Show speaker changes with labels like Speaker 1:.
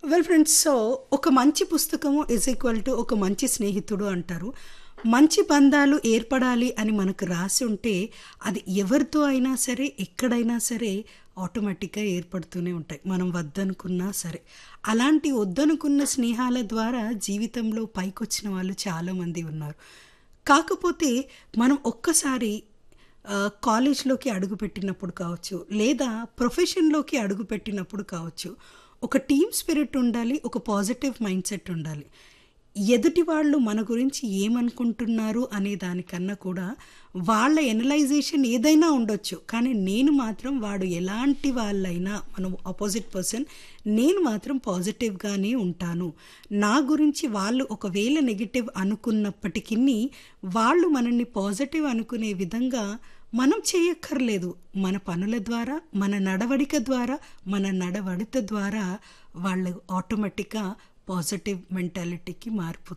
Speaker 1: well friends so ఒక మంచి పుస్తకము ఇస్ ఈక్వల్ టు ఒక మంచి స్నేహితుడు అంటారు మంచి బంధాలు ఏర్పడాలి అని మనకు రాసి ఉంటే అది ఎవరితో అయినా సరే ఎక్కడైనా సరే ఆటోమేటిక్గా ఏర్పడుతూనే ఉంటాయి మనం వద్దనుకున్నా సరే అలాంటి వద్దనుకున్న స్నేహాల ద్వారా జీవితంలో పైకొచ్చిన వాళ్ళు చాలామంది ఉన్నారు కాకపోతే మనం ఒక్కసారి ఆ, కాలేజ్లోకి అడుగుపెట్టినప్పుడు కావచ్చు లేదా ప్రొఫెషన్లోకి అడుగుపెట్టినప్పుడు కావచ్చు ఒక టీమ్ స్పిరిట్ ఉండాలి ఒక పాజిటివ్ మైండ్ సెట్ ఉండాలి ఎదుటి వాళ్ళు మన గురించి ఏమనుకుంటున్నారు అనే దానికన్నా కూడా వాళ్ళ ఎనలైజేషన్ ఏదైనా ఉండొచ్చు కానీ నేను మాత్రం వాడు ఎలాంటి వాళ్ళైనా మనం ఆపోజిట్ పర్సన్ నేను మాత్రం పాజిటివ్గానే ఉంటాను నా గురించి వాళ్ళు ఒకవేళ నెగిటివ్ అనుకున్నప్పటికీ వాళ్ళు మనల్ని పాజిటివ్ అనుకునే విధంగా మనం చేయక్కర్లేదు మన పనుల ద్వారా మన నడవడిక ద్వారా మన నడవడిత ద్వారా వాళ్ళు ఆటోమేటిక్గా పాజిటివ్ మెంటాలిటీకి మారిపోతారు